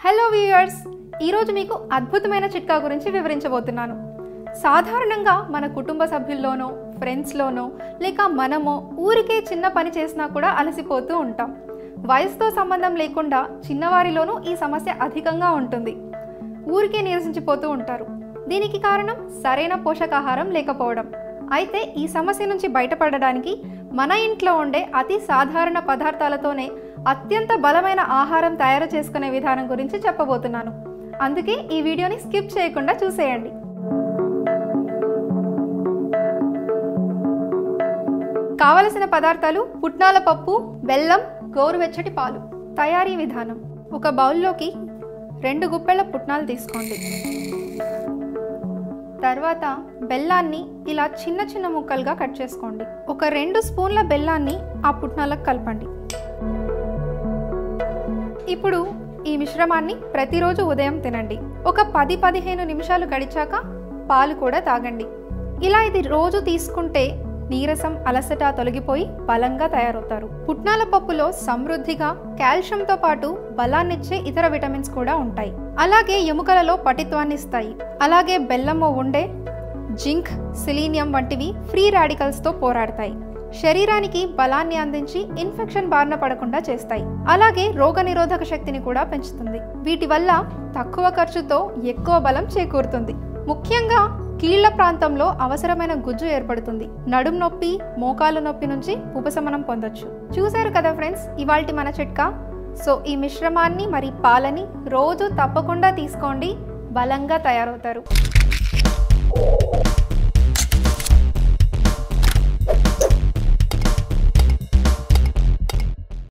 hello viewers ఈరోజు మీకు అద్భుతమైన చిట్కా గురించి వివరించబోతున్నాను సాధారణంగా మన కుటుంబ సభ్యుల్లోనో ఫ్రెండ్స్లోనో లేక మనమో ఊరికే చిన్న పని చేసినా కూడా అలసిపోతూ ఉంటాం వయసుతో సంబంధం లేకుండా చిన్నవారిలోనూ ఈ సమస్య అధికంగా ఉంటుంది ఊరికే నీరసించిపోతూ ఉంటారు దీనికి కారణం సరైన పోషకాహారం లేకపోవడం అయితే ఈ సమస్య నుంచి బయటపడడానికి మన ఇంట్లో ఉండే అతి సాధారణ పదార్థాలతోనే అత్యంత బలమైన ఆహారం తయారు చేసుకునే విధానం గురించి చెప్పబోతున్నాను అందుకే ఈ వీడియోని స్కిప్ చేయకుండా చూసేయండి కావలసిన పదార్థాలు పుట్నాల పప్పు బెల్లం గోరువెచ్చటి పాలు తయారీ విధానం ఒక బౌల్లోకి రెండు గుప్పెళ్ళ పుట్నాలు తీసుకోండి తర్వాత బెల్లాన్ని ఇలా చిన్న చిన్న ముక్కలుగా కట్ చేసుకోండి ఒక రెండు స్పూన్ల బెల్లాన్ని ఆ పుట్నాలకు కలపండి ఇప్పుడు ఈ మిశ్రమాన్ని ప్రతిరోజు ఉదయం తినండి ఒక పది పదిహేను నిమిషాలు గడిచాక పాలు కూడా తాగండి ఇలా ఇది రోజు తీసుకుంటే నీరసం అలసట తొలగిపోయి బలంగా తయారవుతారు పుట్నాల పప్పులో సమృద్ధిగా కాల్షియంతో పాటు బలాన్నిచ్చే ఇతర విటమిన్స్ కూడా ఉంటాయి అలాగే ఎముకలలో పటిత్వాన్ని ఇస్తాయి అలాగే బెల్లము ఉండే జింక్ సిలీనియం వంటివి ఫ్రీ రాడికల్స్తో పోరాడతాయి శరీరానికి బలాన్ని అందించి ఇన్ఫెక్షన్ బారిన పడకుండా చేస్తాయి అలాగే రోగనిరోధక శక్తిని కూడా పెంచుతుంది వీటి వల్ల తక్కువ ఖర్చుతో ఎక్కువ బలం చేకూరుతుంది ముఖ్యంగా కీళ్ల ప్రాంతంలో అవసరమైన గుజ్జు ఏర్పడుతుంది నడుం నొప్పి మోకాలు నొప్పి నుంచి ఉపశమనం పొందొచ్చు చూశారు కదా ఫ్రెండ్స్ ఇవాల్టి మన చిట్కా సో ఈ మిశ్రమాన్ని మరి పాలని రోజు తప్పకుండా తీసుకోండి బలంగా తయారవుతారు